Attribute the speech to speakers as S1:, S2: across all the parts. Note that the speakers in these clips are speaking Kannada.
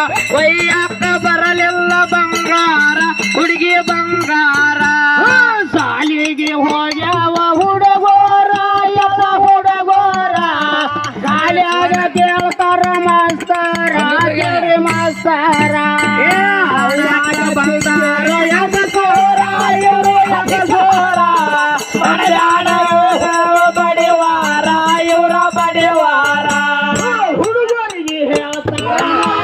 S1: ಒಯ್ಯಾಕ ಬರಲಿಲ್ಲ ಬಂಗಾರ ಹುಡುಗಿ ಬಂಗಾರ
S2: ಸಾಲಿಗೆ ಹೋಗ್ಯಾವ ಹುಡುಗೋರ ಎಲ್ಲ ಹುಡುಗೋರ ಶಾಲ್ಯಾಗ ಕೇಳ್ತಾರ ಮಾಸ್ತರ ಕೇಳಿ ಮಾಸ್ತರ
S1: ಏ, ಅವ್ಯಾಕ ಬಂದಾರ ಎದಕೋರ,
S2: ಇವ್ರು ಎದಕೋರ,
S1: ಬಡಿಯಾಡ ಬಡಿವಾರ ಇವ್ರ ಬಡಿವಾರ
S2: ಹುಡುಗರಿಗೆ ಹೇಳ್ತಾರ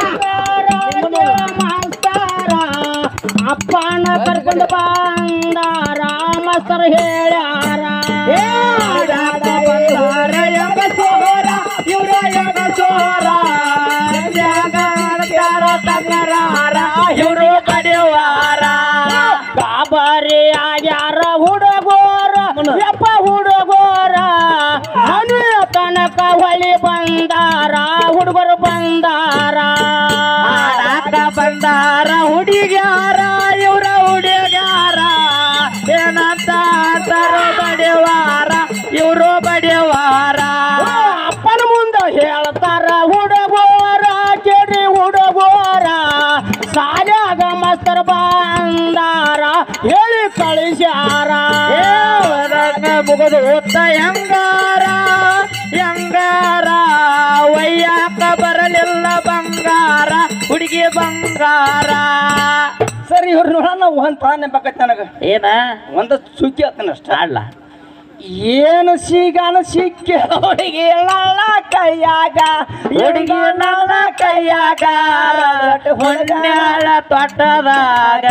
S2: ಮಾಸ್ತರ ಅಪ್ಪನ ಕರ್ಕೊಂಡು ಬಂದಾರ ಮಾಸ್ತರ್ ಹೇಳ್ಯಾರ
S1: ಏ, ಅವ್ಯಾಕ ಬಂದಾರ ಎದಕೋರ, ಇವ್ರ ಎದಕೋರ. ಸಂಧ್ಯಾಗ ಆಡ್ತಾರ ತಂಗರಾರ, ಇವ್ರು ಬಡಿವಾರ
S2: ಕಾಬರಿ ಆಗ್ಯಾರ ಹುಡುಗೋರ ಯಪ್ಪ ಹುಡುಗೋರ ಮನೆಯ ತನಕ ಹೊಳಿ ಬಂದಾರ ಹುಡುಗರು ಬಂದಾರ
S1: ಆಡಾಕ ಬಂದಾರ ಹುಡುಗ್ಯಾರ ಇವ್ರ ಹುಡುಗ್ಯಾರ ಏನಂತ ಆಡ್ತಾರ ಬಡಿವಾರ ಇವ್ರು ಬಡಿವಾರ
S2: ಅಪ್ಪನ ಮುಂದೆ ಹೇಳ್ತಾರ ಹುಡುಗೋರ ಕೇಳಿ ಹುಡುಗೋರ ಸಾಲ್ಯಾಗ ಮಸ್ತರ್ ಬಂದಾರ ಹೇಳಿ ಕಳಿಸ್ಯಾರ
S1: ಏ ಹೊರಗ ಮುಗಿದು ಹೊತ್ತ ಹೆಂಗಾರ ಹೆಂಗಾರ ಒಯ್ಯಾಕ ಬರಲಿಲ್ಲ ಬಂಗಾರ ಹುಡುಗಿ ಬಂಗಾರ
S2: ಸರಿ ಇವ್ರು ನೋಡೋಣ ಒಂದ್ ತಾನ ನೆನಪಾಕೈತಿ ನನಗ
S1: ಏನ
S2: ಒಂದ ಸುಗ್ಗಿ ಆತನಷ್ಟ
S1: ಆಡ್ಲ
S2: ಏನು ಸಿಗಾನ ಸಿಕ್ಕಿ ಹುಡುಗಿ ನನ್ನ ಕೈಯಾಗ
S1: ಹುಡುಗಿ ನನ್ನ ಕೈಯಾಗ ಹೊನ್ಯಾಳ ತೊಟ್ಟದಾಗ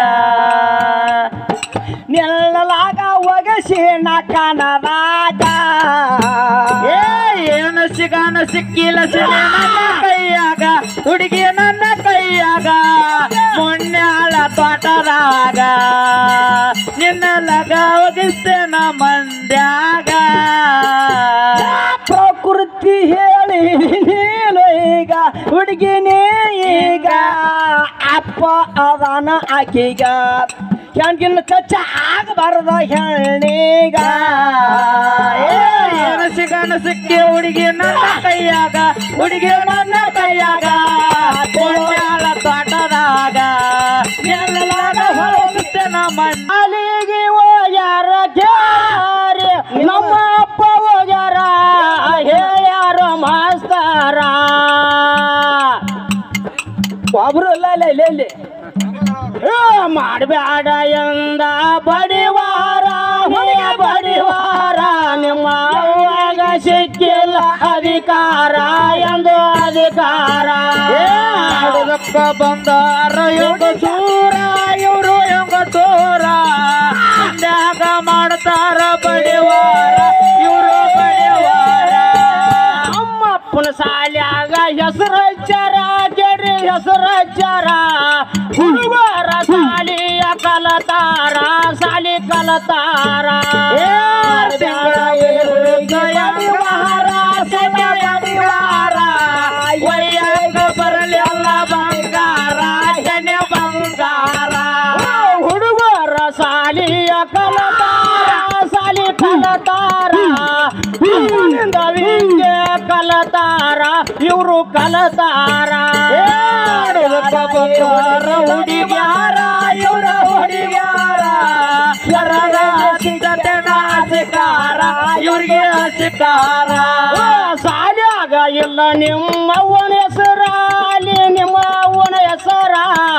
S2: ನೆಲ್ಲಲಾಗ ಒಗಸಿ ನಕನದಾಗ
S1: ಏ ಏನು ಸಿಗಾನ ಸಿಕ್ಕಿಲ್ಲ ಸಿರಿ ನನ್ನ ಕೈಯಾಗ ಹುಡುಗಿ ನನ್ನ ಕೈಯಾಗ ಮೊನ್ಯಾಳ ತೋಟದಾಗ ನಿನ್ನ ಲಗ ಒಗಿಸ್ತೇನ ಮಂಡ್ಯಾಗ
S2: ಪ್ರಕೃತಿ ಹೇಳಿ ನೀನು ಈಗ ಹುಡುಗಿನೇ ಈಗ ಅಪ್ಪ ಅವನ ಆಕಿಗ ಹೆಣ್ಗಿನ ಕಚ್ಚ ಆಗಬಾರ್ದ ಹೆಣ್ಣೀಗ
S1: ಏ, ಏನು ಸಿಗಾನ ಸಿಕ್ಕಿ ಹುಡುಗಿ ನನ್ನ ಕೈಯಾಗ ಹುಡುಗಿ ನನ್ನ ಕೈಯಾಗ ಮೊನ್ಯಾಳ ತೋಟದಾಗ ನಿನ್ನ ಲಗ ಒಗಿಸ್ತೇನ ಮಂಡ್ಯ
S2: ಅಲ್ಲಿಗೆ ಹೋಗ್ಯಾರ ಜಾರಿ ನಮ್ಮ ಅಪ್ಪ ಹೋಗ್ಯಾರ ಹೇಳ್ಯಾರ ಮಾಸ್ತರ ಒಬ್ರು ಇಲ್ಲ ಇಲ್ಲ ಇಲ್ಲ ಇಲ್ಲಿ ಏ, ಮಾಡ್ಬ್ಯಾಡ ಎಂದ ಬಡಿವಾರ ಹುಡುಗ ಬಡಿವಾರ ನಿಮ್ಮ ಅವ್ವಾಗ ಸಿಕ್ಕಿಲ್ಲ ಅಧಿಕಾರ ಎಂದು ಅಧಿಕಾರ
S1: ಆಡದಕ್ಕ ಬಂದಾರ ಯೋಗ ಸೂರ ಇವರು ಯೋಗ ತೋರ ಹಿಂದ್ಯಾಗ ಮಾಡ್ತಾರ ಬಡಿವಾರ ಇವರು ಬಡಿವಾರ
S2: ಅಮ್ಮಪ್ಪನ ಸಾಲ್ಯಾಗ ಹೆಸರು ಹಚ್ಚಾರ ಕೆಡ್ರಿ ಹೆಸರು ಹಚ್ಚಾರ ಹುಡುಗರ ಸಾಲಿಯ ಕಲತಾರ ಸಾಲಿ ಕಲತಾರ
S1: ತಿಂಗಳ ವ್ಯವಹಾರ ಸದ ವ್ಯವಹಾರ ಒಯ್ಯಾಕ ಬರಲಿಲ್ಲ ಬಂಗಾರ ಜನ ಬಂಗಾರ
S2: ಹುಡುಗರ ಸಾಲಿಯ ಕಲತಾರ ಸಾಲಿ ಕಲತಾರ ಇವನಿಂದ ವಿಂಗೆ ಕಲತಾರ ಇವರು ಕಲತಾರ
S1: ಆಡದಕ್ಕ ಬಂದಾರ ಹುಡುಗ್ಯಾರ ಇವರ ಹುಡುಗ್ಯಾರ ಶರದ ಸಿದ್ಧತೆ ನಾಸಿಕಾರ ಇವ್ರಿಗೆ ಹಸಿಕಾರ
S2: ಸಾಲ್ಯಾಗ ಇಲ್ಲ ನಿಮ್ಮವ್ವನ ಹೆಸರ ಅಲ್ಲಿ ನಿಮ್ಮ ಅವ್ವನ ಹೆಸರ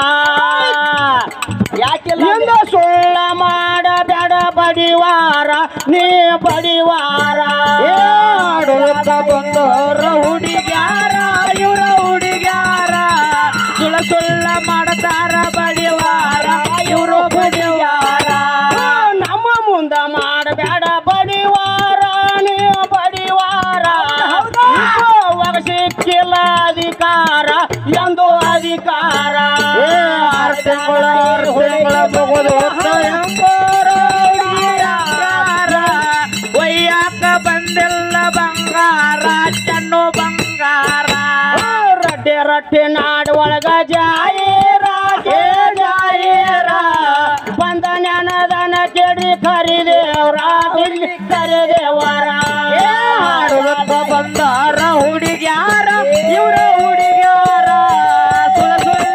S2: ಯಾಕಿಲ್ಲ ಎಂದ ಸುಳ್ಳ ಮಾಡಬೇಡ ಬಡಿವಾರ ನೀ ಬಡಿವಾರ
S1: ಆಡದಕ್ಕ ಬಂದೋರ ಹುಡುಗ್ಯಾರ ಇವರ ಹುಡುಗ್ಯಾರ ಸುಳ್ಳ ಸುಳ್ಳ ಮಾಡ್ತಾರ ಬಡಿವಾರ ಇವರು ಬಡಿವಾರ
S2: ನಮ್ಮ ಮುಂದ ಮಾಡಬೇಡ ಬಡಿವಾರ ನೀ ಬಡಿವಾರ ಇವಾಗ ಸಿಕ್ಕಿಲ್ಲ ಅಧಿಕಾರ ಎಂದು ಅಧಿಕಾರ
S1: ಆರು ತಿಂಗಳ ಆರು ತಿಂಗಳ ಮಗುದು ಎಂಬರ ಹುಡುಗಿಯಾರ ಒಯ್ಯಾಕ ಬಂದಿಲ್ಲ ಬಂಗಾರ ಚೆನ್ನು ಬಂಗಾರ
S2: ರಡ್ಡೆ ರಡ್ಡೆ ನಾಡ್ ಒಳಗ ಜಾಯೇರ ಏ ಜಾಯೇರ ಬಂದ ಜ್ಞಾನದನ ಕೆಡಿ ಕರಿದೇವ್ರ ಇಲ್ಲಿ ಕರಿದೇವರ
S1: ಏ ಆಡುವಕ್ಕ ಬಂದಾರ ಹುಡುಗ್ಯಾರ ಇವ್ರ ಹುಡುಗ್ಯಾರ ಸುಳ ಸುಳ್ಳ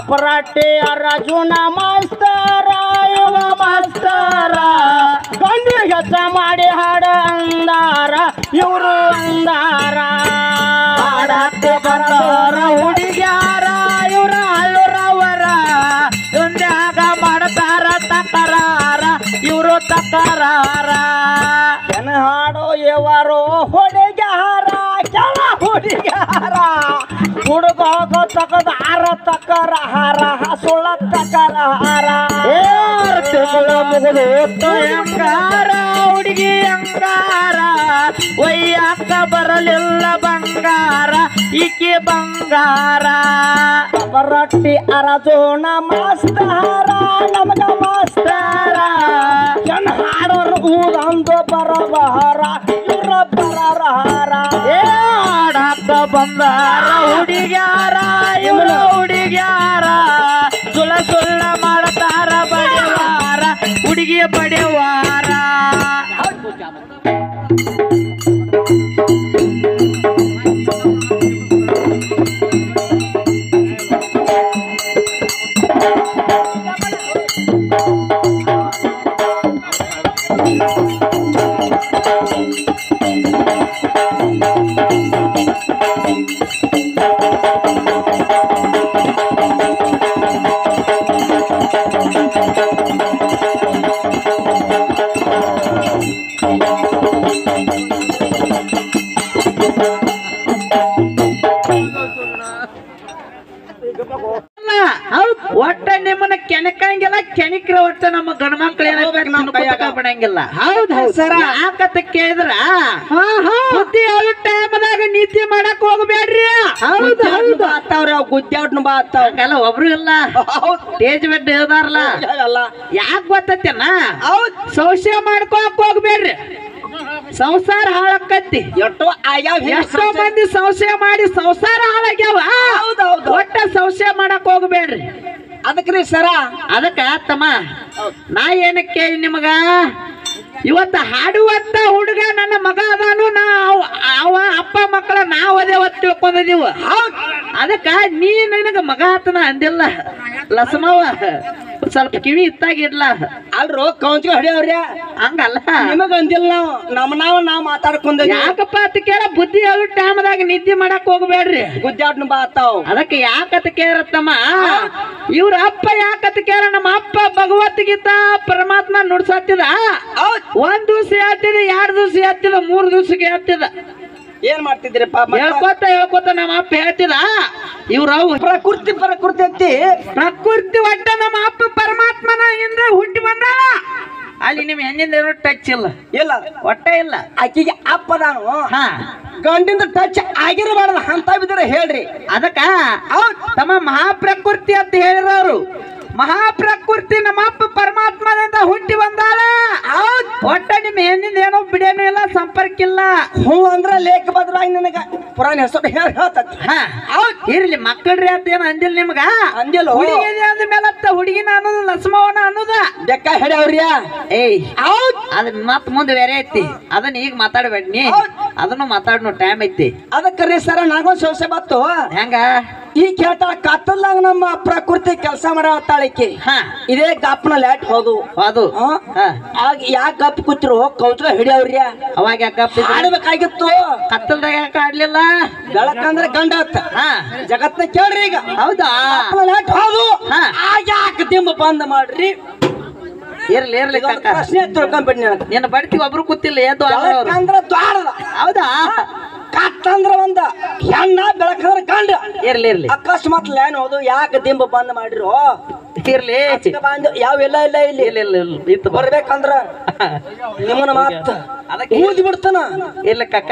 S2: ಪರಾಟೆ ರಾಜುನ ಮಾಸ್ತರ ಇವ ಮಾಸ್ತರ ಗಂಡಿಗೆ ಹೆಚ್ಚ ಮಾಡಿ ಹಾಡ ಅಂದಾರ ಇವರು ಅಂದಾರ
S1: ಹಾಡಕ್ಕೆ ಬಂದವರ ಹುಡುಗ್ಯಾರ ಇವ್ರ ಹಳ್ಳುರವರ ಒಂದ್ಯಾಗ ಮಾಡ್ತಾರ ತಕರಾರ ಇವರು ತಕರಾರ
S2: ಜನ ಹಾಡೋ ಎವರೋ ಹೊಡೆಗಾರ ಕೆಳ ಹುಡುಗಾರ ಹುಡುಗ ತಕದಾರ ತಕರ ಹಾರ ಸುಳ್ಳ ತಕರ ಹಾರ
S1: ಏರ್ ತಿಂಗಳು ಮುಗಿದು ಅಂಗಾರ ಹುಡುಗಿ ಅಂಗಾರ ಒಯ್ಯಾಕ ಬರಲಿಲ್ಲ ಬಂಗಾರ ಈಕೆ ಬಂಗಾರ
S2: ರೊಟ್ಟಿ ಅರಜೋಣ ಮಾಸ್ತಾರ ನಮಗ ಮಾಸ್ತಾರ ಜನ ಹಾಡೋರು ಊರಂದು ಬರಬಾರ ಇವ್ರ ಬರಹಾರ
S1: ಏ ಆಡಾಕ ಬಂದಾರ ಹುಡುಗ್ಯಾರ ಇವ್ರ ಹುಡುಗ್ಯಾರ ಸುಳ ಸುಳ್ಳ ಮಾಡ್ತಾರ ಬಡಿವಾರ ಹುಡುಗಿ ಬಡಿವಾರ ಹೌದ್ ಒಟ್ಟ ನಿಮ್ಮನ್ನ ಕೆಣಕಂಗಿಲ್ಲ ಕೆಣಕ್ರ ಒಟ್ಟ ನಮ್ಮ ಗಂಡ ಮಕ್ಳು ಬಿಡಂಗಿಲ್ಲ ಹೌದ್ ಸರ ಯಾಕಂತ ಕೇಳಿದ್ರ ಬುದ್ಧಿ ಹೇಳೋ ಟೈಮ್ದಾಗ ನೀತಿ ಮಾಡಕ್ ಹೋಗ್ಬೇಡ್ರಿ
S2: ಹೌದು ಹೌದು ಆತಾವ್ರಿ ಅವ್ ಗುದ್ದಾಡ್ನ ಬಾ ಆತಾವ್
S1: ಹಂಗಲ್ಲ ಒಬ್ರು ಇಲ್ಲ ಸ್ಟೇಜ್ ಬೆಡ್ ಹೇಳ್ದಾರಲ್ಲ
S2: ಅಲ್ಲ
S1: ಯಾಕೆ ಗೊತ್ತೈತೇನ
S2: ಹೌದ್
S1: ಸಂಶಯ ಮಾಡ್ಕೊಳಕ್ ಹೋಗ್ಬೇಡ್ರಿ ಸಂಸಾರ ಹಾಳಾಕತ್ತಿ
S2: ಎಷ್ಟೋ ಆಯಾವ್
S1: ಎಷ್ಟೋ ಮಂದಿ ಸಂಶಯ ಮಾಡಿ ಸಂಸಾರ ಹಾಳಾಗ್ಯಾವ
S2: ಹೌದ್ ಹೌದು.
S1: ಒಟ್ಟ ಸಂಶಯ ಮಾಡಕ್ ಹೋಗ್ಬೇಡ್ರಿ
S2: ಅದಕ್ರಿ ಸರ
S1: ಅದಕ್ಕ ತಮ್ಮ ನಾ ಏನಕ್ಕೆ ನಿಮಗ ಇವತ್ತ ಹಾಡುವಂತ ಹುಡುಗ ನನ್ನ ಮಗ ಅದಾನು ನಾ ಅವ- ಅವ ಅಪ್ಪ ಮಕ್ಕಳ ನಾವ್ ಅದೇ ಒತ್ತು ತಿಳ್ಕೊಂಡಿದೀವ ಅದಕ್ಕ ನೀ ನನಗ ಮಗ ಆತನ ಅಂದಿಲ್ಲ ಲಸಮವ ಸ್ವಲ್ಪ ಕಿವಿ ಇತ್ತಾಗಿಡ್ಲ
S2: ಅಲ್ರು ಕೌಂಚ್ಗೆ ಹೊಡಿಯವ್ರಿ
S1: ಹಂಗಲ್ಲ
S2: ನಿಮಗ ಅಂದಿಲ್ಲ ನಾವು ನಮ್ಮ ನಾವು ನಾವ್ ಮಾತಾಡ್ಕೊಂಡ
S1: ಯಾಕಪ್ಪ ಅಂತ ಕೇಳ ಬುದ್ಧಿ ಹೇಳೋ ಟೈಮ್ದಾಗ ನಿದ್ದೆ ಮಾಡಕ್ ಹೋಗ್ಬೇಡ್ರಿ
S2: ಗುದ್ದಾಡ್ನ ಬಾ ಆತಾವ್
S1: ಅದಕ್ಕೆ ಯಾಕತ್ ಕೇಳತ್ತಮ್ಮ ಇವ್ರ ಅಪ್ಪ ಯಾಕತ್ ಕೇಳ ನಮ್ಮ ಅಪ್ಪ ಭಗವದ್ಗೀತಾ ಪರಮಾತ್ಮ ನುಡ್ಸತ್ತಿದ ಒಂದ್ ದಿವ್ಸ ಹೇಳ್ತಿದ ಎರಡ್ ದಿವ್ಸ ಹೇಳ್ತಿದ ಮೂರ್ ದಿವ್ಸಕ್ಕೆ ಹೇಳ್ತಿದ
S2: ಏನ್ ಮಾಡ್ತಿದ್ರಿ ಪಾಪ
S1: ಹೇಳ್ಕೊತ ಹೇಳ್ಕೊತ ನಮ್ಮ ಅಪ್ಪ ಹೇಳ್ತಿದ ಇವ್ರ ಅವ್
S2: ಪ್ರಕೃತಿ ಪ್ರಕೃತಿ ಐತಿ
S1: ಪ್ರಕೃತಿ ಒಟ್ಟ ನಮ್ಮ ಅಪ್ಪ ಪರಮಾತ್ಮನ ಹಿಂದೆ ಹುಟ್ಟಿ ಬಂದ ಅಲ್ಲಿ ನಿಮ್ ಹೆಣ್ಣಿಂದ ಏನೋ ಟಚ್ ಇಲ್ಲ
S2: ಇಲ್ಲ
S1: ಒಟ್ಟ ಇಲ್ಲ
S2: ಆಕಿಗೆ ಅಪ್ಪ ನಾನು
S1: ಹಾ
S2: ಗಂಡಿಂದ ಟಚ್ ಆಗಿರಬಾರ್ದು ಅಂತ ಬಿದ್ರೆ ಹೇಳ್ರಿ
S1: ಅದಕ್ಕ ತಮ್ಮ ಮಹಾಪ್ರಕೃತಿ ಅಂತ ಹೇಳಿರೋರು ಮಹಾಪ್ರಕೃತಿ ನಮ್ಮ ಅಪ್ಪ ಪರಮಾತ್ಮನಿಂದ ಹುಟ್ಟಿ ಬಂದಾಳ ಒಟ್ಟ ನಿಮ್ ಹೆಣ್ಣಿಂದ ಏನೋ ಬಿಡೇನೂ ಇಲ್ಲ ಸಂಪರ್ಕ ಇಲ್ಲ
S2: ಹ್ಞೂ ಅಂದ್ರ ಲೇಖ ಬದ್ರಾಗಿ ನನಗ ಪುರಾಣ ಹೆಸರು ಹೇಳಿ ಹೇಳ್ತತಿ
S1: ಹಾ ಇರ್ಲಿ ಮಕ್ಕಳ್ರಿ ಅಂತ ಏನ್ ಅಂದಿಲ್ಲ ನಿಮ್ಗ
S2: ಅಂದಿಲ್ಲ
S1: ಹುಡುಗಿ ಅಂದ ಮೇಲತ್ತ ಹುಡುಗಿನ ಅನ್ನೋದು ಲಕ್ಷ್ಮವನ ಅನ್ನೋದ
S2: ಬೆಕ್ಕ ಹೇಳ್ಯಾವ್ರಿಯ
S1: ಏಯ್
S2: ಹೌದ್
S1: ಅದ್ ಮತ್ ಮುಂದೆ ಬೇರೆ ಐತಿ ಅದನ್ನ ಈಗ ಮಾತಾಡ್ಬೇಡ ನೀ ಅದನ್ನು ಮಾತಾಡ್ನೋ ಟೈಮ್ ಐತಿ
S2: ಅದಕ್ಕರಿ ಸರ ನನಗೊಂದು ಸಮಸ್ಯೆ ಬತ್ತು
S1: ಹೆಂಗ
S2: ಈ ಕೇಳ್ತಾಳ ಕತ್ತಲ್ದಾಗ ನಮ್ಮ ಪ್ರಕೃತಿ ಕೆಲಸ ಮಾಡತ್ತಾಳಿಕೆ
S1: ಹಾ
S2: ಇದೇ ಗಾಪ್ನ ಲ್ಯಾಟ್ ಹೋದು
S1: ಅದು
S2: ಹಾ?
S1: ಹಾ
S2: ಆಗ ಯಾಕೆ ಗಪ್ ಕೂತಿರು ಕೌತ್ಲ ಹಿಡಿಯವ್ರಿಯ
S1: ಅವಾಗ ಯಾಕ
S2: ಆಡ್ಬೇಕಾಗಿತ್ತು
S1: ಕತ್ತಲ್ದಾಗ ಯಾಕೆ ಆಡ್ಲಿಲ್ಲ
S2: ಬೆಳಕಂದ್ರೆ ಗಂಡ ಆತ
S1: ಹಾ
S2: ಜಗತ್ನ ಕೇಳ್ರಿ ಈಗ
S1: ಹೌದಾ
S2: ಗಾಪ್ನ ಲ್ಯಾಟ್ ಹೋದು
S1: ಹಾ.
S2: ಆಗ ಯಾಕೆ ದಿಂಬ ಬಂದ್ ಮಾಡ್ರಿ
S1: ಇರ್ಲಿ ಇರ್ಲಿ
S2: ಇದೊಂದು
S1: ಕಾಕ
S2: ಪ್ರಶ್ನೆ ತಿಳ್ಕೊಂಬಿಡಿ ನನಗೆ
S1: ನಿನ್ನ ಬಡ್ತಿ ಒಬ್ರು ಕೂತಿಲ್ಲ ಎದ್ದು ಅವ್ರು
S2: ಬೆಳಕಂದ್ರ ದ್ವಾರದ
S1: ಹೌದಾ
S2: ಕತ್ತಂದ್ರ ಒಂದ ಹೆಣ್ಣ ಬೆಳಕಂದ್ರ ಗಂಡ
S1: ಇರ್ಲಿ ಇರ್ಲಿ
S2: ಅಕಸ್ಮಾತ್ ಲ್ಯಾನ್ ಹೋದು ಯಾಕೆ ದಿಂಬ ಬಂದ್ ಮಾಡಿರು
S1: ಇರ್ಲಿ
S2: ಬಂದು ಯಾವೆಲ್ಲ ಇಲ್ಲ ಇಲ್ಲಿ
S1: ಇಲ್ಲ ಇಲ್ಲ ಇಲ್ಲ ಇತ್ತು ಬರ್
S2: ಬರ್ಬೇಕಂದ್ರ ನಿಮ್ಮನ ಮಾತ
S1: ಅದಕ್ಕೆ
S2: ಊದಿ ಬಿಡ್ತಾನ
S1: ಇಲ್ಲ ಕಾಕ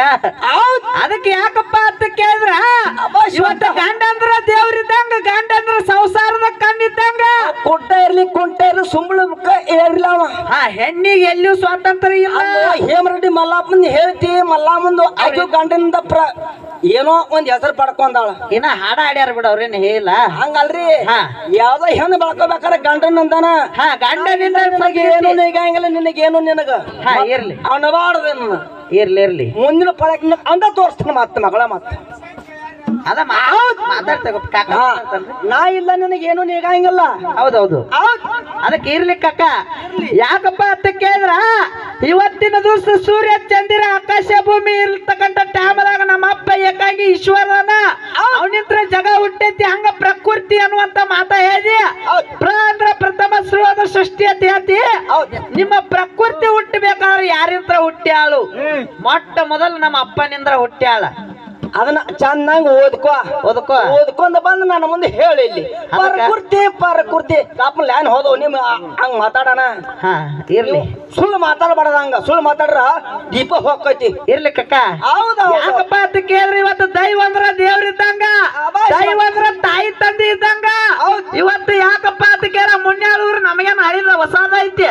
S1: ಅದಕ್ಕೆ ಯಾಕಪ್ಪ ಅಂತ ಕೇಳಿದ್ರ ಇವತ್ತ ಗಂಡ ಅಂದ್ರ ದೇವ್ರಿದ್ದಂಗ ಗಂಡ ಅಂದ್ರ ಸಂಸಾರದ ಕಣ್ಣಿದ್ದಂಗ
S2: ಕೊಟ್ಟ ಇರ್ಲಿ ಕೊಂಟ ಇರ್ಲಿ ಸುಂಬಳಕ್ಕ ಏರ್ಲಿಲ್ಲ ಅವ
S1: ಆ ಹೆಣ್ಣಿಗೆ ಎಲ್ಲಿಯೂ ಸ್ವಾತಂತ್ರ್ಯ ಇಲ್ಲ
S2: ಅಲ್ಲೋ ಹೇಮರೆಡ್ಡಿ ಮಲ್ಲಪ್ಪನ ಹೇಳ್ತಿ ಮಲ್ಲಮ್ಮಂದು ಅದು ಗಂಡನಿಂದ ಪ್ರ ಏನೋ ಒಂದ್ ಹೆಸರು ಪಡ್ಕೊಂಡಾಳ
S1: ಇನ್ನ ಹಾಡ ಹಾಡ್ಯಾರ ಬಿಡ ಅವ್ರೇನ್ ಹೇಳಿಲ್ಲ
S2: ಹಂಗಲ್ರಿ
S1: ಹಾ.
S2: ಯಾವ್ದೋ ಹೆಣ್ಣು ಬೆಳ್ಕೋಬೇಕಾರೆ ಗಂಡನಂದನ
S1: ಹಾ ಗಂಡನಿಂದ
S2: ನಿನಗೇನು ನಿಗಂಗಿಲ್ಲ ನಿನಗೇನು ನಿನಗ
S1: ಹಾ ಇರ್ಲಿ
S2: ಅವನಬಾರ್ದ
S1: ಇರ್ಲಿ ಇರ್ಲಿ
S2: ಮುಂದಿನ ಪಳಕ್ ಅಂದ ತೋರಿಸ್ತಾನ ಮತ್ತ ಮಗಳ ಮತ್ತ
S1: ಅದ ಮಾತಾಡ್ತಾ ಕಾಕ
S2: ಹಾ.
S1: ಮಾತಾಡ್ತಾನ್ರಿ.
S2: ನಾ ಇಲ್ಲ ನಿನಗೇನು ನೀಗಾಂಗಿಲ್ಲ
S1: ಹೌದೌದು
S2: ಹೌದ್
S1: ಅದಕ್ಕೆ ಇರ್ಲಿ ಕಕ್ಕ ಯಾಕಪ್ಪ ಅಂತ ಕೇಳಿದ್ರ ಇವತ್ತಿನ ದಿವಸ ಸೂರ್ಯ ಚಂದಿರ ಆಕಾಶ ಭೂಮಿ ಇರ್ತಕ್ಕಂಥ ಟೈಮದಾಗ ನಮ್ಮ ಅಪ್ಪ ಏಕಾಗಿ ಈಶ್ವರನ ಅವನಿತ್ರ ಜಗ ಹುಟ್ಟೈತಿ ಹಂಗ ಪ್ರಕೃತಿ ಅನ್ನುವಂತ ಮಾತ ಹೇಳಿ
S2: ಹೌದ್.
S1: ಪ್ರ ಅಂದ್ರ ಪ್ರಥಮ ಸುರುವಾದ ಸೃಷ್ಟಿ ಅಂತ ಹೇಳ್ತಿ
S2: ಹೌದ್.
S1: ನಿಮ್ಮ ಪ್ರಕೃತಿ ಹುಟ್ಟಬೇಕಾದ್ರೆ ಯಾರಿಂತ್ರ ಹುಟ್ಟ್ಯಾಳು ಮೊಟ್ಟ ಮೊದಲು ನಮ್ಮ ಅಪ್ಪನಿಂದ್ರ ಹುಟ್ಟ್ಯಾಳ
S2: ಅದನ್ನ ಚೆನ್ನಾಗಿ ಓದ್ಕೋ
S1: ಓದ್ಕೋ
S2: ಓದ್ಕೊಂಡ್ ಬಂದು ನನ್ನ ಮುಂದೆ ಹೇಳಿ ಇಲ್ಲಿ ಪರಕುರ್ತಿ ಪರಕುರ್ತಿ ಕಾಪ ಲ್ಯಾನ್ ಹೋದವು ನಿಮ್ ಹಂಗ ಮಾತಾಡೋಣ
S1: ಹಾ ಇರ್ಲಿ
S2: ಸುಳ್ಳು ಮಾತಾಡಬಾರ್ದ ಹಂಗ ಸುಳ್ಳು ಮಾತಾಡ್ರ ದೀಪ ಹೋಗ್ತೈತಿ
S1: ಇರ್ಲಿ ಕಕ್ಕ
S2: ಹೌದೌದು
S1: ಯಾಕಪ್ಪ ಅಂತ ಕೇಳ್ರಿ ಇವತ್ತು ದೈವ ಅಂದ್ರ ದೇವ್ರಿದ್ದಂಗ
S2: ಅಬ್ಬಾ,
S1: ದೈವ ಅಂದ್ರ ತಾಯಿ ತಂದೆ ಇದ್ದಂಗ
S2: ಹೌದ್.
S1: ಇವತ್ತು ಯಾಕಪ್ಪ ಅಂತ ಕೇಳ ಮುನ್ಯಾಳೂರು ನಮಗೇನು ಹಳಿದ ಹೊಸಾದ ಐತಿ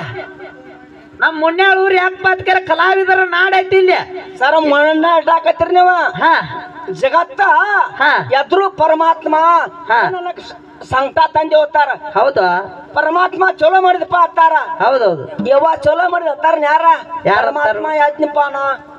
S1: ನಮ್ ಮುನ್ಯಾಳೂರು ಯಾಕಪ್ಪ ಅಂತ ಕೇಳ ಕಲಾವಿದರ ನಾಡೈತಿ ಇಲ್ಲಿ
S2: ಸರ ಮಣ್ಣ ಇಟ್ಟಾಕತ್ತೀರಿ ನೀವ
S1: ಹಾ
S2: ಜಗತ್ತ
S1: ಹಾ.
S2: ಎದ್ರು ಪರಮಾತ್ಮ
S1: ಹಾ.
S2: ನನಗ್ ಸ- ಸಂಕಟ ತಂದೆ ಹೋಗ್ತಾರ
S1: ಹೌದಾ
S2: ಪರಮಾತ್ಮ ಚಲೋ ಮಾಡಿದಪ್ಪ ಅತ್ತಾರ
S1: ಹೌದೌದು
S2: ಯವ್ವ ಚಲೋ ಮಾಡಿದ ಅತ್ತಾರ ಯಾರ
S1: ಯಾರ್
S2: ಪರಮಾತ್ಮ ಯಾಜ್ಞಪ್ಪಾನ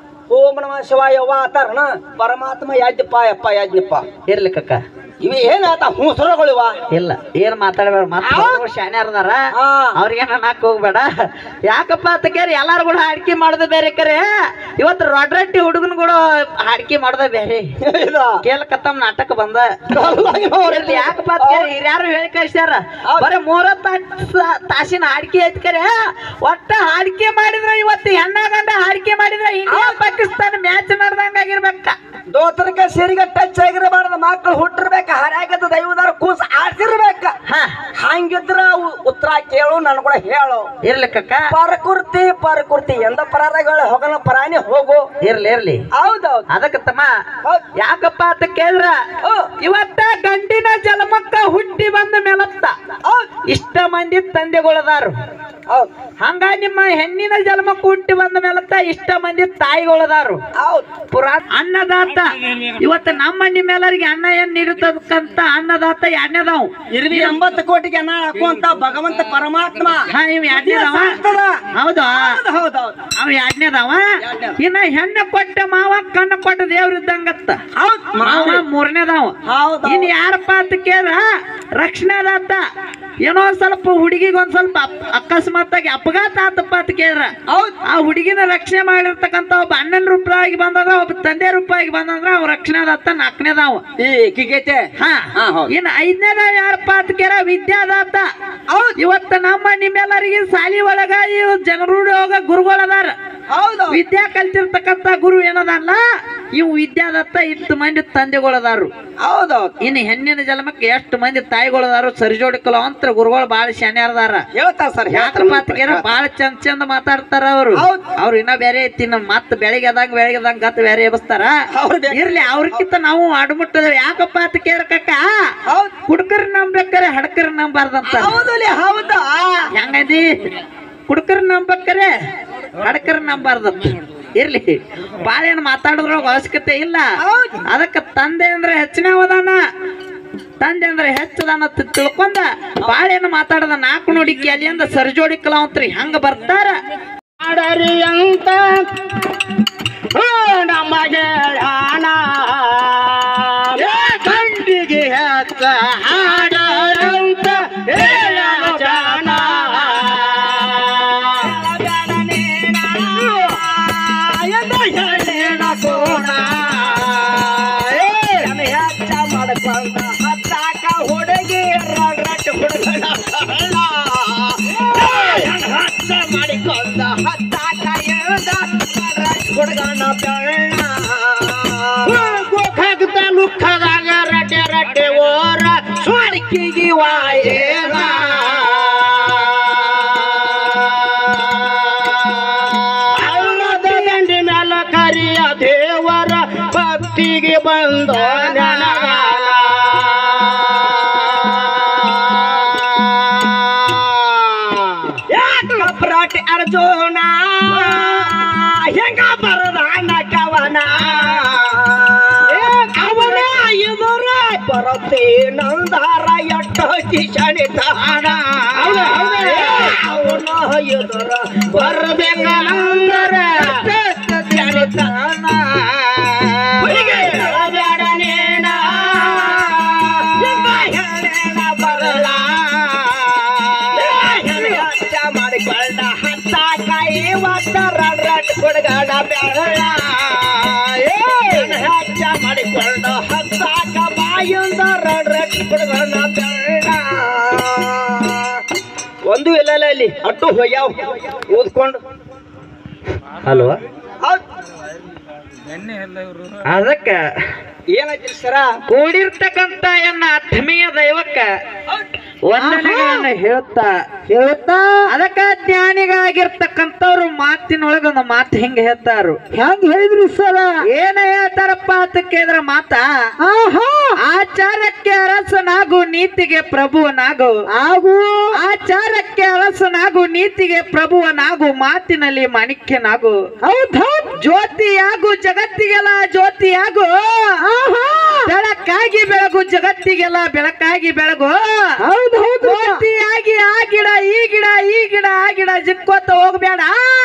S2: ಓಂ ನಮ ಶಿವ ಯವ್ವ ಅತ್ತಾರನ ಪರಮಾತ್ಮ ಯಾಜ್ಞಪ್ಪ ಯಪ್ಪ ಯಾಜ್ಞಪ್ಪ
S1: ಇರ್ಲಿ ಕಕ್ಕ
S2: ಇವು ಏನಾತ ಹುಸುರಗಳಿವ
S1: ಇಲ್ಲ ಏನ್ ಮಾತಾಡಬೇಡ ಮತ್ತೆ ಶಾನ್ಯಾರದಾರ
S2: ಹಾ.
S1: ಅವ್ರಿಗೇನ ನಾಕ್ ಹೋಗ್ಬೇಡ ಯಾಕಪ್ಪ ಅಂತ ಕೇಳಿ ಎಲ್ಲಾರು ಕೂಡ ಹಾಡ್ಕಿ ಮಾಡೋದು ಬೇರೆ ಕರೆ ಇವತ್ತು ರೊಡ್ರಟ್ಟಿ ಹುಡುಗನ್ ಕೂಡ ಹಾಡ್ಕಿ ಮಾಡೋದ ಬೇರೆ
S2: ಇದು
S1: ಕೇಳಕತ್ತಮ್ ನಾಟಕ ಬಂದ
S2: ನೋಡ್ರಿ.
S1: ಇರ್ಲಿ ಯಾಕಪ್ಪ ಅಂತ ಕೇಳಿ ಹಿರಿಯರು ಹೇಳಿ ಕಳ್ಸ್ಯಾರ
S2: ಹೌದ್.
S1: ಬರೀ ಮೂರ ತಾಸ- ತಾಸಿನ ಹಾಡ್ಕಿ ಐತ್ ಕರೆ ಒಟ್ಟ ಹಾಡ್ಕಿ ಮಾಡಿದ್ರ ಇವತ್ತು ಹೆಣ್ಣ ಗಂಡ ಹಾಡ್ಕಿ ಮಾಡಿದ್ರ ಇಂಡಿಯಾ ಪಾಕಿಸ್ತಾನ ಮ್ಯಾಚ್ ನಡ್ದಂಗ ಆಗಿರ್ಬೇಕ
S2: ದೋತರಕ್ಕೆ ಸೀರಿಗೆ ಟಚ್ ಆಗಿರಬಾರ್ದು ಮಕ್ಕಳು ಹುಟ್ಟಿರ್ಬೇಕ ಹರ್ಯಾಗದ ದೈವದಾರ ಕೂಸ ಆಡ್ಸಿರ್ಬೇಕ
S1: ಹಾ
S2: ಹಂಗಿದ್ರ ಉ- ಉತ್ತರ ಕೇಳು ನನ್ ಕೂಡ ಹೇಳು
S1: ಇರ್ಲಿ ಕಕ್ಕ
S2: ಪರಕುರ್ತಿ ಪರಕುರ್ತಿ ಎಂದ ಪರಾರಗಳು ಹೋಗನ ಪರಾಣಿ ಹೋಗು
S1: ಇರ್ಲಿ ಇರ್ಲಿ
S2: ಹೌದೌದು
S1: ಅದಕ್ಕೆ ತಮ್ಮ
S2: ಹೌದ್.
S1: ಯಾಕಪ್ಪ ಅಂತ ಕೇಳಿದ್ರ
S2: ಹೌದ್.
S1: ಇವತ್ತ ಗಂಡಿನ ಜಲಮಕ್ಕ ಹುಟ್ಟಿ ಬಂದ ಮೇಲತ್ತ
S2: ಹೌದ್.
S1: ಇಷ್ಟ ಮಂದಿ ತಂದೆಗಳದಾರು
S2: ಹೌದ್.
S1: ಹಂಗ ನಿಮ್ಮ ಹೆಣ್ಣಿನ ಜನ್ಮಕ್ಕ ಹುಟ್ಟಿ ಬಂದ ಮೇಲತ್ತ ಇಷ್ಟ ಮಂದಿ ತಾಯಿಗಳದಾರು
S2: ಹೌದ್.
S1: ಪುರಾ ಅನ್ನದಾತ ಇವತ್ತು ನಮ್ಮ ನಿಮ್ಮೆಲ್ಲರಿಗೆ ಅನ್ನ ಏನ್ ನೀಡುತ್ತಕ್ಕಂತ ಅನ್ನದಾತ ಎರಡನೇದಾವ್
S2: ಇರ್ವಿ ಎಂಬತ್ತು ಕೋಟಿಗೆ ಅನ್ನ ಹಾಕುವಂತ ಭಗವಂತ ಪರಮಾತ್ಮ
S1: ಹಾ ಇವ್ ಎರಡನೇದಾವ
S2: ಸಾಕ್ತದ.
S1: ಹೌದಾ
S2: ಹೌದ್ ಹೌದೌದ್
S1: ಅವ ಎರಡನೇದಾವ
S2: ಎರಡ್ನೇದ.
S1: ಇನ್ನ ಹೆಣ್ಣು ಕೊಟ್ಟ ಮಾವ ಕಣ್ಣು ಕೊಟ್ಟ ದೇವ್ರ ಇದ್ದಂಗತ್ತ
S2: ಹೌದ್
S1: ಮಾವ ಮೂರನೇದಾವ
S2: ಹೌದ್
S1: ಇನ್ ಯಾರಪ್ಪ ಅಂತ ಕೇಳ ರಕ್ಷಣೆದಾತ ಏನೋ ಸ್ವಲ್ಪ ಹುಡುಗಿಗೆ ಒಂದ್ ಸ್ವಲ್ಪ ಅಪ್- ಅಕಸ್ಮಾತ್ತಾಗಿ ಅಪಘಾತ ಆತಪ್ಪ ಅಂತ ಕೇಳ್ರ
S2: ಹೌದ್
S1: ಆ ಹುಡುಗಿನ ರಕ್ಷಣೆ ಮಾಡಿರ್ತಕ್ಕಂಥ ಒಬ್ಬ ಅಣ್ಣನ ರೂಪವಾಗಿ ಬಂದದ ಒಬ್ಬ ತಂದೆ ರೂಪವಾಗಿ ಬಂದಂದ್ರ ಅವ ರಕ್ಷಣೆದಾತ ನಾಲ್ಕನೇದಾವ
S2: ಈ ಕಿಗೈತೆ
S1: ಹಾ
S2: ಹಾ, ಹೌದ್.
S1: ಇನ್ ಐದನೇದಾವ ಯಾರಪ್ಪ ಅಂತ ಕೇಳ ವಿದ್ಯಾದಾತ
S2: ಹೌದ್
S1: ಇವತ್ತ ನಮ್ಮ ನಿಮ್ಮೆಲ್ಲರಿಗೆ ಸಾಲಿ ಒಳಗ ಇವ್ ಜನರೂಢ ಹೋಗ ಗುರುಗಳದಾರ
S2: ಹೌದೌದ್
S1: ವಿದ್ಯಾ ಕಲ್ತಿರ್ತಕ್ಕಂಥ ಗುರು ಏನದಲ್ಲ ಇವು ವಿದ್ಯಾದತ್ತ ಇಷ್ಟು ಮಂದಿ ತಂದೆಗಳದಾರು
S2: ಹೌದೌದ್
S1: ಇನ್ನು ಹೆಣ್ಣಿನ ಜನ್ಮಕ್ಕೆ ಎಷ್ಟು ಮಂದಿ ತಾಯಿಗಳದಾರು ಸರಿಜೋಡಿ ಕಲಾವಂತರ ಗುರುಗಳು ಬಾಳ ಶಾನ್ಯಾರದಾರ
S2: ಹೇಳ್ತಾರ ಸರ್
S1: ಯಾಕಪ್ಪ ಅಂತ ಕೇಳ ಬಾಳ ಚಂದ ಚಂದ ಮಾತಾಡ್ತಾರ ಅವರು
S2: ಹೌದ್.
S1: ಅವ್ರು ಇನ್ನ ಬೇರೆ ಐತಿ ನಮ್ ಮತ್ ಬೆಳಿಗ್ಗೆ ಅದಂಗ ಬೆಳಿಗ್ಗೆ ಅದಂಗ ಗತ್ ಬೇರೆ ಎಬಸ್ತಾರ
S2: ಅವ್ರ್ ಬೇರೆ.
S1: ಇರ್ಲಿ ಅವ್ರಕ್ಕಿಂತ ನಾವು ಅಡ್ಬಿಟ್ಟದ ಯಾಕಪ್ಪ ಅಂತ ಕೇಳಕಕ್ಕ
S2: ಹೌದ್
S1: ಕುಡ್ಕರ್ ನಂಬೇಕಾರೆ ಹಡ್ಕರ್ ನಂಬಾರ್ದಂತ
S2: ಹೌದಲ್ಲಿ ಹೌದಾ
S1: ಹೆಂಗದಿ ಕುಡ್ಕರ್ ನಂಬಕ್ಕರೆ ಹಡ್ಕರ್ ನಂಬಾರ್ದಂತ ಇರ್ಲಿ ಬಾಳ ಏನ್ ಮಾತಾಡಿದ್ರ ಅವಶ್ಯಕತೆ ಇಲ್ಲ
S2: ಹೌದ್.
S1: ಅದಕ್ಕ ತಂದೆ ಅಂದ್ರೆ ಹೆಚ್ಚಿನ ಅವದಾನ ತಂದೆ ಅಂದ್ರೆ ಹೆಚ್ಚದಾನ ಅಂತ ತಿಳ್ಕೊಂಡ ಬಾಳ ಏನು ಮಾತಾಡದ ನಾಲ್ಕು ನೋಡಿಕೆ ಅಲ್ಲಿಂದ ಸರ್ಜೋಡಿ ಕಲಾವಂತ್ರಿ ಹಂಗ ಬರ್ತಾರ
S2: ಮಾಡರಿ ಅಂತ ನಮಗೆ ಹಣ ಕಂಡಿಗೆ ಹತ್ತ ಹಾಡರಂತ ಹೇಳ ಜನ ಹೆಚ್ಚ ಮಾಡ್ಕೊಂಡ ಹತ್ತಾಕ ಹುಡುಗಿ ರಗಟ್ ಹುಡುಗನ ಹಚ್ಚ ಮಾಡಿಕೊಂಡ ಹತ್ತಾಕ ಎಳ್ದ ರಗಟ್ ಹುಡುಗನ ಬೆಳ್ಳ ಗೋಖಾಗ ತಾಲೂಕದಾಗ ರಡ್ಡೆ ರಡ್ಡೆ ಓರ ಸ್ವಾಡಿಕಿಗಿ ವಾಯೇನ ಅಲ್ಲದ ದಂಡಿ ಮ್ಯಾಲ ಕರಿಯ ದೇವರ ಭಕ್ತಿಗೆ ಬಂದ ಯಾಕೆ ಅರ್ಜುನ ಹೆಂಗ ಬರದಾನ ಕವನ ಕವನ ಎದುರ ಬರತ್ತೆ ನಂದಾರ ಎಟ್ಟ ಕಿಶಣಿತಾನ ಅವನ ಎದುರ ಬರಬೇಕ ನಂದರ ಜನಿತಾನ ಬೇಡ ನೇನ ಬೆರಳ ಹೆಚ್ಚ ಮಾಡಿಕೊಂಡು ಹತ್ತಾಕ ಬಾಯಿಂದ ರಡ್ರಟ್ ಬಿಡ್ಬಣ್ಣ ಬೆರಳ ಒಂದು ಇಲ್ಲ ಇಲ್ಲ ಇಲ್ಲಿ ಅಟ್ಟು ಹೋಗ್ಯಾವ ಓದ್ಕೊಂಡು
S1: ಹಲೋ
S2: ಹೌದ್
S1: ಅದಕ್ಕ
S2: ಏನೈತಿ ಸರ
S1: ಕೂಡಿರ್ತಕ್ಕಂತ ಎನ್ನ ಆತ್ಮೀಯ ದೈವಕ್ಕ ವಂದನೆಗಳನ್ನ ಹೇಳ್ತಾ ಹೇಳ್ತಾ ಅದಕ್ಕ ಜ್ಞಾನಿಗಾಗಿರ್ತಕ್ಕಂಥವ್ರು ಮಾತಿನೊಳಗ ಒಂದು ಮಾತು ಹಿಂಗ ಹೇಳ್ತಾರು ಹೆಂಗ ಹೇಳಿದ್ರಿ ಸರ ಏನ ಹೇಳ್ತಾರಪ್ಪ ಅಂತ ಕೇಳಿದ್ರ ಮಾತ ಆಚಾರಕ್ಕೆ ಅರಸನಾಗು ನೀತಿಗೆ ಪ್ರಭುವನಾಗು ಆಗು ಆಚಾರಕ್ಕೆ ಅರಸನಾಗು ನೀತಿಗೆ ಪ್ರಭುವನಾಗು ಮಾತಿನಲ್ಲಿ ಮಾಣಿಕ್ಯನಾಗು ಹೌದೌದ್ ಜ್ಯೋತಿಯಾಗು ಜಗತ್ತಿಗೆಲ್ಲ ಜ್ಯೋತಿಯಾಗು ಬೆಳಕಾಗಿ ಬೆಳಗು ಜಗತ್ತಿಗೆಲ್ಲ ಬೆಳಕಾಗಿ ಬೆಳಗು ಹೌದು ಹೌದು ಜ್ಯೋತಿಯಾಗಿ ಆ ಗಿಡ ಈ ಗಿಡ ಈ ಗಿಡ ಆ ಗಿಡ ಜಿಕ್ಕೋತ ಹೋಗ್ಬೇಡ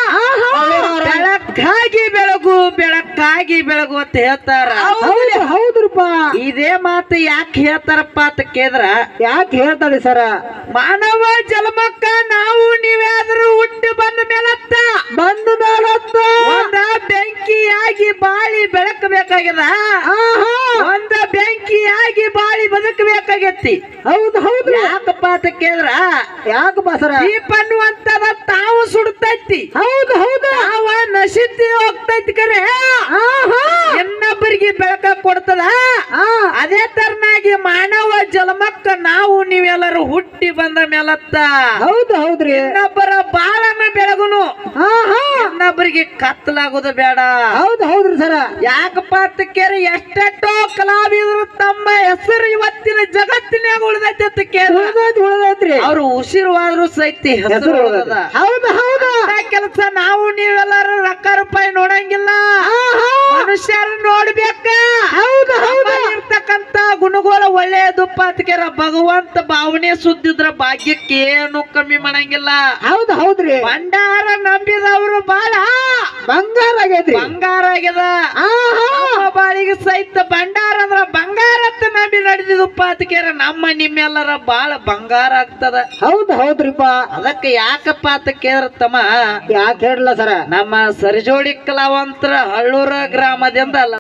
S1: ಬೆಳಕಾಗಿ ಬೆಳಗು ಬೆಳಕಾಗಿ ಬೆಳಗು ಅಂತ ಹೇಳ್ತಾರ ಹೌದ್ರಪ್ಪ ಇದೇ ಮಾತು ಯಾಕೆ ಹೇಳ್ತಾರಪ್ಪ ಅಂತ ಕೇಳಿದ್ರ ಯಾಕೆ ಹೇಳ್ತಾರೆ ಸರ ಮಾನವ ಜನ್ಮಕ್ಕ ನಾವು ನೀವ್ಯಾದ್ರೂ ಹುಟ್ಟಿ ಬಂದ ಮೇಲತ್ತ ಬಂದ ಮೇಲತ್ತ ಒಂದ ಬೆಂಕಿಯಾಗಿ ಬಾಳಿ ಬೆಳಕಬೇಕಾಗ್ಯದ ಒಂದ ಬೆಂಕಿಯಾಗಿ ಬಾಳಿ ಬದುಕಬೇಕಾಗೈತಿ ಹೌದು ಹೌದು ಯಾಕಪ್ಪ ಅಂತ ಕೇಳಿದ್ರ ಯಾಕಪ್ಪ ಸರ ದೀಪ ಅನ್ನುವಂತದ ತಾವು ಸುಡ್ತೈತಿ ಹೌದು ಹೌದು ತಾವ ನಶಿತಿ ಹೋಗ್ತೈತಿ ಕರೆ ಇನ್ನೊಬ್ಬರಿಗೆ ಬೆಳಕ ಕೊಡ್ತದ ಅದೇ ತರನಾಗಿ ಮಾನವ ಜನ್ಮಕ್ಕ ನಾವು ನೀವೆಲ್ಲರೂ ಹುಟ್ಟಿ ಬಂದ ಮೇಲತ್ತ ಹೌದು ಹೌದ್ರಿ ಇನ್ನೊಬ್ಬರ ಬಾಳನ್ನ ಬೆಳಗುನು ಇನ್ನೊಬ್ಬರಿಗೆ ಕತ್ತಲಾಗೋದು ಬೇಡ ಹೌದು ಹೌದ್ರಿ ಸರ ಯಾಕಪ್ಪ ಅಂತ ಕೇಳಿ ಎಷ್ಟೆಷ್ಟೋ ಕಲಾವಿದರು ತಮ್ಮ ಹೆಸರು ಇವತ್ತಿನ ಜಗತ್ತಿನಾಗ ಉಳಿದೈತಿ ಅಂತ ಕೇಳಿ ಉಳಿದೈತ್ರಿ ಅವ್ರು ಉಸಿರುವಾದ್ರು ಸಹಿತ ಹೆಸರು ಉಳಿದದ ಹೌದು ಹೌದು ಕೆಲಸ ನಾವು ನೀವೆಲ್ಲರೂ ರೊಕ್ಕ ರೂಪಾಯಿ ನೋಡಂಗಿಲ್ಲ ಮನುಷ್ಯರು ನೋಡ್ಬೇಕ ಹೌದು ಹೌದು ಇರ್ತಕ್ಕಂತ ಗುಣಗೋಳ ಒಳ್ಳೆಯದಪ್ಪ ಅಂತ ಕೇಳ ಭಗವಂತ ಭಾವನೆ ಸುದ್ದಿದ್ರ ಭಾಗ್ಯಕ್ಕೆ ಏನು ಕಮ್ಮಿ ಮಾಡಂಗಿಲ್ಲ ಹೌದು ಹೌದ್ರಿ ಭಂಡಾರ ನಂಬಿದವರು ಬಾಳ ಬಂಗಾರ ಆಗೈತ್ರಿ ಬಂಗಾರ ಆಗ್ಯದ ನಮ್ಮ ಬಾಳಿಗೆ ಸಹಿತ ಭಂಡಾರ ಅಂದ್ರ ಬಂಗಾರ ಅಂತ ನಂಬಿ ನಡೆದಿದಪ್ಪ ಅಂತ ಕೇಳ ನಮ್ಮ ನಿಮ್ಮೆಲ್ಲರ ಬಾಳ ಬಂಗಾರ ಆಗ್ತದ ಹೌದು ಹೌದ್ರಿಪ್ಪ ಅದಕ್ಕೆ ಯಾಕಪ್ಪ ಅಂತ ಕೇಳ್ರ ತಮ್ಮ ಯಾಕೆ ಹೇಳಲ್ಲ ಸರ ನಮ್ಮ ಸರಿಜೋಡಿ ಕಲಾವಂತರ ಹಳ್ಳೂರ ಗ್ರಾಮದಿಂದ